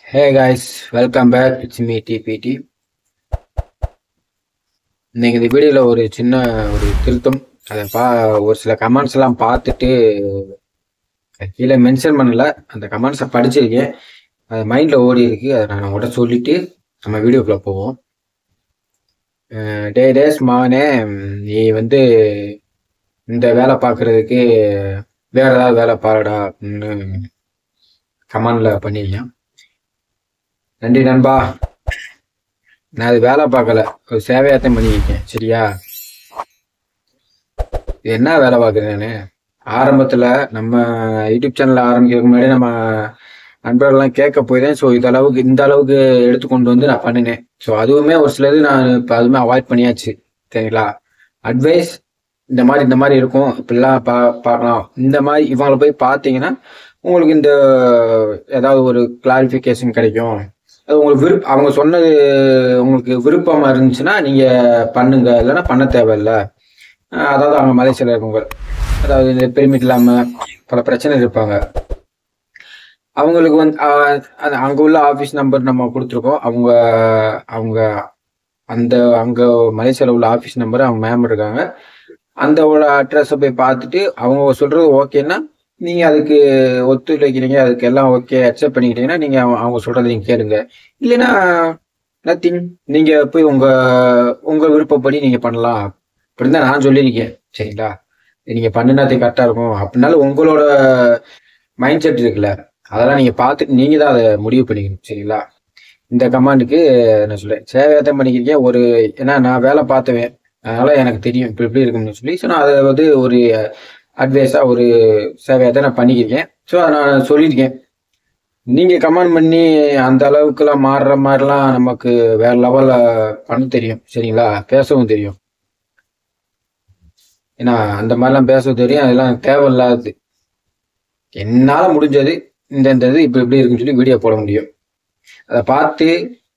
hey guys welcome back it's me டிபிடி இன்னைக்கு இந்த வீடியோவில் ஒரு சின்ன ஒரு திருத்தம் அதை பா ஒரு சில கமெண்ட்ஸ் எல்லாம் பார்த்துட்டு அது கீழே மென்ஷன் பண்ணல அந்த கமெண்ட்ஸை படிச்சிருக்கேன் அது மைண்டில் ஓடி இருக்கு அதை நான் உங்கள்கிட்ட சொல்லிட்டு நம்ம வீடியோக்குள்ளே போவோம் டே டேஸ் மானே நீ வந்து இந்த வேலை பார்க்குறதுக்கு வேற ஏதாவது வேலை பாருடா அப்படின்னு கமெண்டில் பண்ணியிருக்கேன் நன்றி நண்பா நான் அது வேலை பார்க்கல ஒரு சேவையாத்தான் பண்ணியிருக்கேன் சரியா இது என்ன வேலை பார்க்குறேன் நான் ஆரம்பத்தில் நம்ம யூடியூப் சேனல் ஆரம்பிக்கிறதுக்கு முன்னாடி நம்ம நண்பர்கள்லாம் கேட்க போய் தான் ஸோ இந்த அளவுக்கு இந்த அளவுக்கு எடுத்து கொண்டு வந்து நான் பண்ணினேன் ஸோ அதுவுமே ஒரு சிலது நான் இப்போ அதுவுமே அவாய்ட் பண்ணியாச்சு சரிங்களா அட்வைஸ் இந்த மாதிரி இந்த மாதிரி இருக்கும் இப்படிலாம் பா பார்க்கலாம் இந்த மாதிரி இவங்களை போய் பார்த்தீங்கன்னா உங்களுக்கு இந்த ஏதாவது ஒரு கிளாரிஃபிகேஷன் கிடைக்கும் அது உங்களுக்கு விருப்ப அவங்க சொன்னது உங்களுக்கு விருப்பமா இருந்துச்சுன்னா நீங்க பண்ணுங்க இல்லைன்னா பண்ண தேவையில்ல அஹ் அதாவது அவங்க மலேசியால இருக்கவங்க அதாவது இந்த பெர்மிட் இல்லாம பல பிரச்சனை இருப்பாங்க அவங்களுக்கு வந்து அஹ், அது அங்க உள்ள ஆபீஸ் நம்பர் நம்ம கொடுத்துருக்கோம் அவங்க அவங்க அந்த அங்க மலேசியால உள்ள ஆபீஸ் நம்பர் அவங்க மேம் இருக்காங்க அந்த அட்ரஸை போய் பார்த்துட்டு அவங்க சொல்றது ஓகேன்னா நீங்க அதுக்கு ஒத்துழைக்கிறீங்க அதுக்கு எல்லாம் ஓகே அக்செப்ட் பண்ணிக்கிட்டீங்கன்னா நீங்க அவங்க அவங்க சொல்றதை நீங்க கேளுங்க இல்லைன்னா நத்திங் நீங்க போய் உங்க உங்க விருப்பப்படி நீங்க பண்ணலாம் அப்படின்னு தான் நான் சொல்லியிருக்கேன் சரிங்களா இது நீங்க பண்ணுனா அது கரெக்டா இருக்கும் அப்படின்னாலும் உங்களோட மைண்ட் செட் இருக்குல்ல அதெல்லாம் நீங்க பார்த்துட்டு நீங்க தான் அதை முடிவு பண்ணிக்கணும் சரிங்களா இந்த கமாண்டுக்கு நான் சொல்றேன் சேவையாத்தான் பண்ணிக்கிறீங்க ஒரு ஏன்னா நான் வேலை பார்த்தவேன் அதனால எனக்கு தெரியும் இப்படி இப்படி இருக்கும்னு சொல்லி ஸோ நான் அதை வந்து ஒரு அட்வைஸா ஒரு சேவையாக தான் நான் பண்ணிக்கிறேன் ஸோ நான் சொல்லியிருக்கேன் நீங்க கமெண்ட் பண்ணி அந்த அளவுக்குலாம் மாறுற மாதிரிலாம் நமக்கு வேற லெவல்ல பண்ண தெரியும் சரிங்களா பேசவும் தெரியும் ஏன்னா அந்த மாதிரிலாம் பேசவும் தெரியும் அதெல்லாம் தேவையில்லாதது என்னால முடிஞ்சது இந்த இந்த இது இப்படி இப்படி இருக்குன்னு சொல்லி வீடியோ போட முடியும் அதை பார்த்து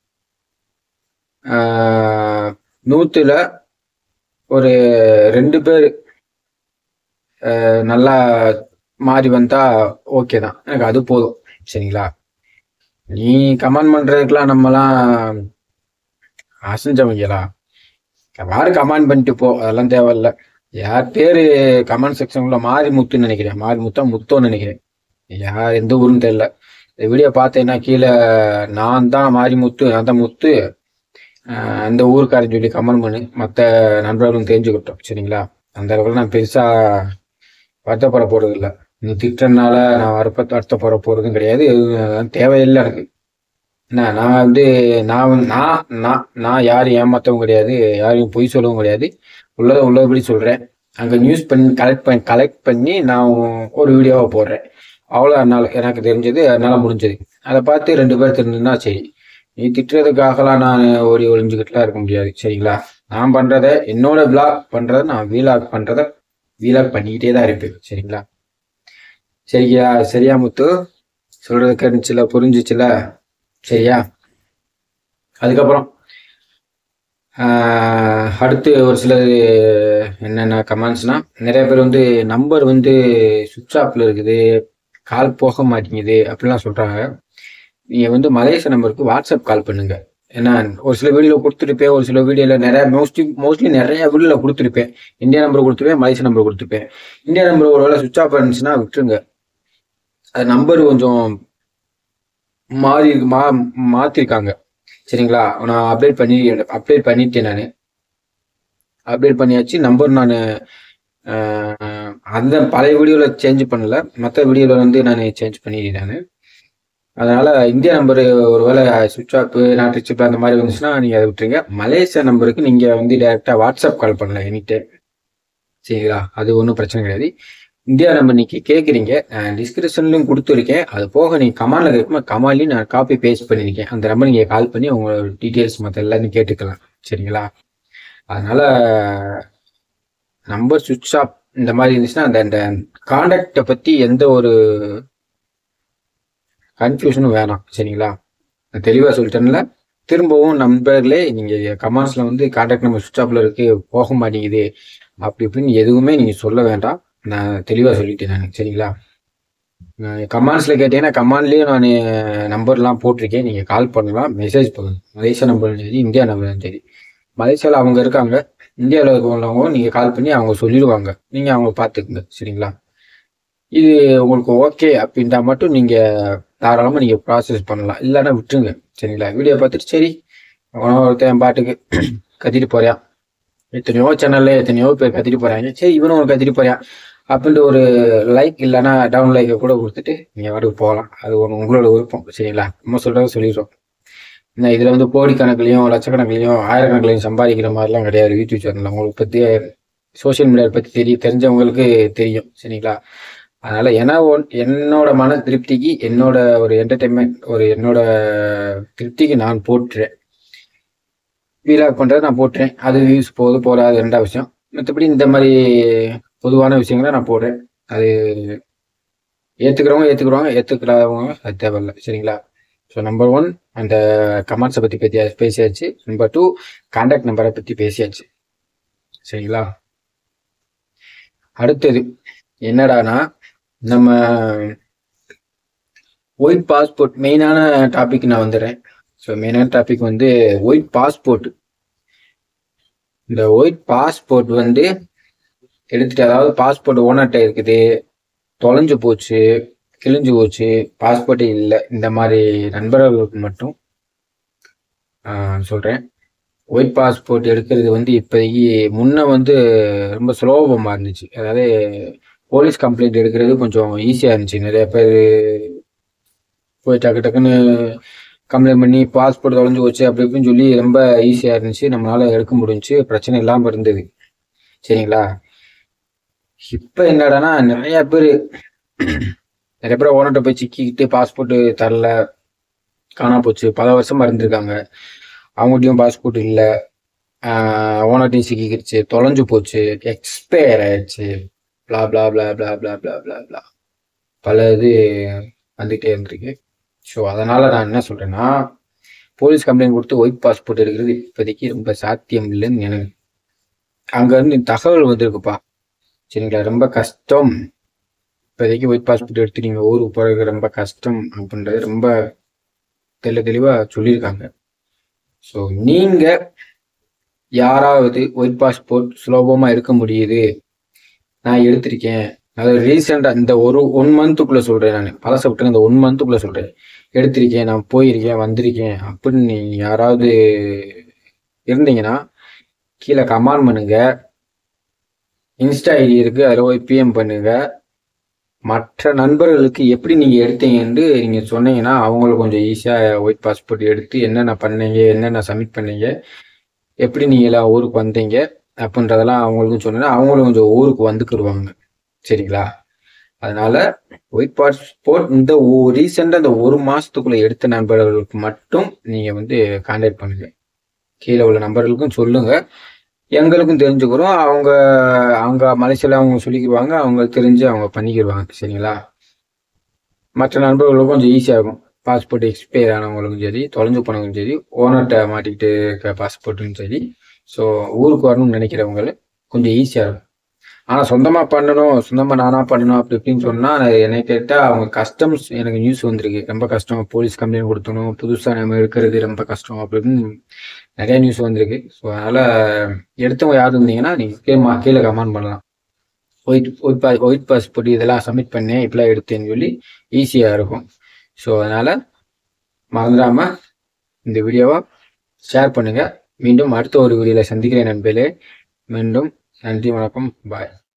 ஆஹ், நூத்துல ஒரு ரெண்டு பேர் அஹ் நல்லா மாறி வந்தா ஓகே தான் எனக்கு அது போதும் சரிங்களா நீ கமெண்ட் பண்றதுக்கெல்லாம் நம்மலாம் அசைஞ்சவங்களா யாரு கமெண்ட் பண்ணிட்டு போ அதெல்லாம் தேவையில்ல யார் பேரு கமெண்ட் செக்ஷனுக்குள்ள மாறி முத்துன்னு நினைக்கிறேன் மாறி முத்தா முத்தோன்னு நினைக்கிறேன் யார் எந்த ஊருன்னு தெரியல இந்த வீடியோ பார்த்தேன்னா கீழே நான் தான் மாறி முத்து நான் தான் முத்து அஹ் அந்த ஊருக்காரன் சொல்லி கமெண்ட் பண்ணு மற்ற நண்பர்களும் தெரிஞ்சுக்கிட்டோம் சரிங்களா அந்த அளவுக்கு நான் பெருசா வருத்தப்பட போறது இல்லை நீ திட்டுறதுனால நான் வரப்ப வருத்தப்பட போறதும் கிடையாது எதுவும் அதெல்லாம் தேவையில்லை எனக்கு என்ன நான் வந்து நான் வந்து- நான் நான் நான் யாரும் ஏமாத்தவும் கிடையாது யாரையும் பொய் சொல்லவும் கிடையாது உள்ளதை உள்ளபடி சொல்றேன் அங்க நியூஸ் பண்ணி கலெக்ட் பண்ணி கலெக்ட் பண்ணி நான் ஒரு வீடியோவை போடுறேன் அவ்வளோ அதனால எனக்கு தெரிஞ்சது அதனால முடிஞ்சது அதை பார்த்து ரெண்டு பேர் தெரிஞ்சுன்னா சரி நீ திட்டுறதுக்காகலாம் நான் ஓடி ஒளிஞ்சுக்கிட்டுலாம் இருக்க முடியாது சரிங்களா நான் பண்றத என்னோட விளாக் பண்றத நான் வீலாக் பண்றத வீலாக் பண்ணிக்கிட்டே தான் இருப்பேன் சரிங்களா சரியா சரியா முத்து சொல்றது கேட்டுச்சுல புரிஞ்சுச்சுல சரியா அதுக்கப்புறம் ஆஹ், அடுத்து ஒரு சிலது என்னென்ன கமெண்ட்ஸ்னா நிறைய பேர் வந்து நம்பர் வந்து சுவிட்ச் ஆஃப்ல இருக்குது கால் போக மாட்டேங்குது அப்படிலாம் சொல்றாங்க நீங்க வந்து மலேசிய நம்பருக்கு வாட்ஸ்அப் கால் பண்ணுங்க ஏன்னா ஒரு சில வீடியோல கொடுத்துருப்பேன் ஒரு சில வீடியோல நிறைய மோஸ்ட்லி மோஸ்ட்லி நிறைய வீடியோல கொடுத்துருப்பேன் இந்தியா நம்பர் கொடுத்துருப்பேன் மலேசிய நம்பர் கொடுத்துருப்பேன் இந்தியா நம்பர் ஒரு வேளை சுவிட்ச் ஆஃப் இருந்துச்சுன்னா விட்டுருங்க அது நம்பர் கொஞ்சம் மாறி இருக்கு மா மாத்திருக்காங்க சரிங்களா நான் அப்டேட் பண்ணி அப்டேட் பண்ணிட்டேன் நான் அப்டேட் பண்ணியாச்சு நம்பர் நான் அந்த பழைய வீடியோவில் சேஞ்ச் பண்ணல மற்ற வீடியோவில் வந்து நான் சேஞ்ச் பண்ணிட்டேன் நான் அதனால இந்தியா நம்பர் ஒருவேளை சுவிட்ச் ஆஃப் நாட் ரிச்சப் அந்த மாதிரி வந்துச்சுன்னா நீங்கள் அதை விட்டுருங்க மலேசியா நம்பருக்கு நீங்கள் வந்து டேரெக்டாக வாட்ஸ்அப் கால் பண்ணலாம் எனி டைம் சரிங்களா அது ஒன்றும் பிரச்சனை கிடையாது இந்தியா நம்பர் இன்னைக்கு கேட்குறீங்க நான் டிஸ்கிரிப்ஷன்லையும் கொடுத்துருக்கேன் அது போக நீங்கள் கமாண்டில் கேட்கும்போது கமாண்ட்லையும் நான் காப்பி பேஸ்ட் பண்ணியிருக்கேன் அந்த நம்பர் நீங்கள் கால் பண்ணி உங்களோட டீட்டெயில்ஸ் மற்ற எல்லாத்தையும் கேட்டுக்கலாம் சரிங்களா அதனால நம்பர் சுவிட்ச் ஆஃப் இந்த மாதிரி இருந்துச்சுன்னா அந்த அந்த காண்டாக்டை பற்றி எந்த ஒரு கன்ஃபியூஷனும் வேணாம் சரிங்களா நான் தெளிவாக சொல்லிட்டேன்ல திரும்பவும் நண்பர்களே நீங்கள் கமெண்ட்ஸில் வந்து காண்டாக்ட் நம்பர் சுவிட்ச் ஆஃப்ல இருக்கு போக மாட்டேங்குது அப்படி இப்படின்னு எதுவுமே நீங்கள் சொல்ல வேண்டாம் நான் தெளிவாக சொல்லிட்டேன் நான் சரிங்களா கமாண்ட்ஸில் கேட்டீங்கன்னா கமாண்ட்லேயும் நான் நம்பர்லாம் போட்டிருக்கேன் நீங்கள் கால் பண்ணலாம் மெசேஜ் பண்ணுங்க மலேசியா நம்பரும் சரி இந்தியா நம்பரும் சரி மலேசியாவில் அவங்க இருக்காங்க இந்தியாவில் இருக்கவங்க நீங்கள் கால் பண்ணி அவங்க சொல்லிடுவாங்க நீங்கள் அவங்க பார்த்துக்குங்க சரிங்களா இது உங்களுக்கு ஓகே அப்படின்ட்டா மட்டும் நீங்கள் தாராளமாக நீங்கள் ப்ராசஸ் பண்ணலாம் இல்லைன்னா விட்டுருங்க சரிங்களா வீடியோ பார்த்துட்டு சரி அவன் ஒருத்தன் பாட்டுக்கு கத்திட்டு போறியான் எத்தனையோ சேனல்ல எத்தனையோ பேர் கத்திட்டு போறாங்க சரி இவனும் ஒரு கத்திட்டு போறான் அப்படின்ட்டு ஒரு லைக் இல்லைன்னா டவுன் லைக்கை கூட கொடுத்துட்டு நீங்கள் வாட்டுக்கு போகலாம் அது ஒன்று உங்களோட விருப்பம் சரிங்களா நம்ம சொல்கிறத சொல்லிடுறோம் இந்த இதில் வந்து கோடிக்கணக்குலையும் லட்சக்கணக்குலையும் ஆயிரக்கணக்குலையும் சம்பாதிக்கிற மாதிரிலாம் கிடையாது யூடியூப் சேனலில் உங்களுக்கு பற்றி சோஷியல் மீடியா பற்றி தெரிய தெரிஞ்சவங்களுக்கு தெரியும் சரிங்களா அதனால ஏன்னா ஒன்- என்னோட மன திருப்திக்கு என்னோட ஒரு என்டர்டைன்மெண்ட் ஒரு என்னோட திருப்திக்கு நான் போட்டுறேன் வீலாக் பண்ணுறது நான் போட்டுறேன் அது வியூஸ் போகுது போல அது ரெண்டாவது விஷயம் மற்றபடி இந்த மாதிரி பொதுவான விஷயங்களை நான் போடுறேன் அது ஏற்றுக்கிறவங்க ஏற்றுக்குறவங்க ஏற்றுக்கிறாதவங்க அது தேவையில்லை சரிங்களா ஸோ நம்பர் ஒன் அந்த கமெண்ட்ஸை பற்றி பற்றி பேசியாச்சு நம்பர் டூ கான்டாக்ட் நம்பரை பற்றி பேசியாச்சு சரிங்களா அடுத்தது என்னடானா நம்ம ஒயிட் பாஸ்போர்ட் மெயினான டாபிக் நான் வந்துடுறேன் ஸோ மெயினான டாபிக் வந்து ஒயிட் பாஸ்போர்ட் இந்த ஒயிட் பாஸ்போர்ட் வந்து எடுத்துட்டு அதாவது பாஸ்போர்ட் ஓனர்கிட்ட இருக்குது தொலைஞ்சு போச்சு கிழிஞ்சு போச்சு பாஸ்போர்ட்டே இல்லை இந்த மாதிரி நண்பர்களுக்கு மட்டும் ஆஹ், சொல்றேன் ஒயிட் பாஸ்போர்ட் எடுக்கிறது வந்து இப்போதைக்கு முன்ன வந்து ரொம்ப சுலபமாக இருந்துச்சு அதாவது போலீஸ் கம்ப்ளைண்ட் எடுக்கிறது கொஞ்சம் ஈஸியாக இருந்துச்சு நிறைய பேர் போய் டக்கு டக்குன்னு கம்ப்ளைண்ட் பண்ணி பாஸ்போர்ட் தொலைஞ்சு போச்சு அப்படி இப்படின்னு சொல்லி ரொம்ப ஈஸியாக இருந்துச்சு நம்மளால எடுக்க முடிஞ்சுச்சு பிரச்சனை இல்லாமல் இருந்தது சரிங்களா இப்போ என்னடான்னா நிறைய பேர் நிறைய பேர் ஓனர்கிட்ட போய் சிக்கிக்கிட்டு பாஸ்போர்ட் தரல காணாம போச்சு பல வருஷமா இருந்திருக்காங்க அவங்ககிட்டயும் பாஸ்போர்ட் இல்லை ஓனர்ட்டையும் சிக்கிக்கிடுச்சு தொலைஞ்சு போச்சு எக்ஸ்பயர் ஆயிடுச்சு blah blah blah blah blah blah blah blah பல இது வந்துகிட்டே இருந்திருக்கு ஸோ அதனால நான் என்ன சொல்றேன்னா போலீஸ் கம்ப்ளைண்ட் கொடுத்து ஒயிட் பாஸ்போர்ட் எடுக்கிறது இப்போதைக்கு ரொம்ப சாத்தியம் இல்லைன்னு எனக்கு அங்கேருந்து தகவல் வந்திருக்குப்பா சரிங்களா ரொம்ப கஷ்டம் இப்போதைக்கு ஒயிட் பாஸ்போர்ட் எடுத்து நீங்கள் ஊருக்கு போகிறது ரொம்ப கஷ்டம் அப்படின்றது ரொம்ப தெள்ள தெளிவாக சொல்லியிருக்காங்க ஸோ நீங்கள் யாராவது ஒயிட் பாஸ்போர்ட் சுலபமாக எடுக்க முடியுது நான் எடுத்திருக்கேன் அதாவது ரீசெண்டாக இந்த ஒரு ஒன் மந்த்துக்குள்ளே சொல்கிறேன் நான் பழச விட்டு இந்த ஒன் மந்த்துக்குள்ளே சொல்கிறேன் எடுத்திருக்கேன் நான் போயிருக்கேன் வந்திருக்கேன் அப்படின்னு நீங்கள் யாராவது இருந்தீங்கன்னா கீழே கமெண்ட் பண்ணுங்க இன்ஸ்டா ஐடி இருக்கு அதில் போய் பிஎம் பண்ணுங்க மற்ற நண்பர்களுக்கு எப்படி நீங்கள் எடுத்தீங்கன்னு நீங்கள் சொன்னீங்கன்னா அவங்களுக்கு கொஞ்சம் ஈஸியாக ஒயிட் பாஸ்போர்ட் எடுத்து என்னென்ன பண்ணீங்க என்னென்ன சப்மிட் பண்ணீங்க எப்படி நீங்கள் எல்லாம் ஊருக்கு வந்தீங்க அப்படின்றதெல்லாம் அவங்களுக்கும் சொன்னீங்கன்னா அவங்களும் கொஞ்சம் ஊருக்கு வந்துக்கிடுவாங்க சரிங்களா அதனால ஒயிட் பாஸ்போர்ட் இந்த ரீசெண்டாக இந்த ஒரு மாசத்துக்குள்ள எடுத்த நண்பர்களுக்கு மட்டும் நீங்கள் வந்து கான்டாக்ட் பண்ணுங்க கீழே உள்ள நம்பர்களுக்கும் சொல்லுங்க எங்களுக்கும் தெரிஞ்சுக்கிறோம் அவங்க அவங்க மலேசியால அவங்க சொல்லிக்கிடுவாங்க அவங்க தெரிஞ்சு அவங்க பண்ணிக்கிடுவாங்க சரிங்களா மற்ற நண்பர்களுக்கும் கொஞ்சம் ஈஸியாக இருக்கும் பாஸ்போர்ட் எக்ஸ்பயர் ஆனவங்களுக்கும் சரி தொலைஞ்சு போனவங்களுக்கும் சரி ஓனர்கிட்ட மாட்டிக்கிட்டு இருக்க பாஸ்போர்ட்டும் சரி ஸோ ஊருக்கு வரணும்னு நினைக்கிறவங்க கொஞ்சம் ஈஸியாக இருக்கும் ஆனால் சொந்தமாக பண்ணணும் சொந்தமாக நானாக பண்ணணும் அப்படி இப்படின்னு சொன்னால் என்னை கேட்டால் அவங்க கஸ்டம்ஸ் எனக்கு நியூஸ் வந்திருக்கு ரொம்ப கஷ்டம் போலீஸ் கம்ப்ளைண்ட் கொடுத்தணும் புதுசாக நம்ம எடுக்கிறது ரொம்ப கஷ்டம் அப்படின்னு நிறைய நியூஸ் வந்திருக்கு ஸோ அதனால் எடுத்தவங்க யார் இருந்தீங்கன்னா நீங்கள் கீழே கீழே கமெண்ட் பண்ணலாம் ஒயிட் ஒயிட் பா ஒயிட் பாஸ்போர்ட் இதெல்லாம் சப்மிட் பண்ணேன் இப்படிலாம் எடுத்தேன்னு சொல்லி ஈஸியாக இருக்கும் ஸோ அதனால் மறந்துடாமல் இந்த வீடியோவை ஷேர் பண்ணுங்கள் மீண்டும் அடுத்த ஒரு வீடியோவில் சந்திக்கிறேன் நண்பர்களே மீண்டும் நன்றி வணக்கம் பாய்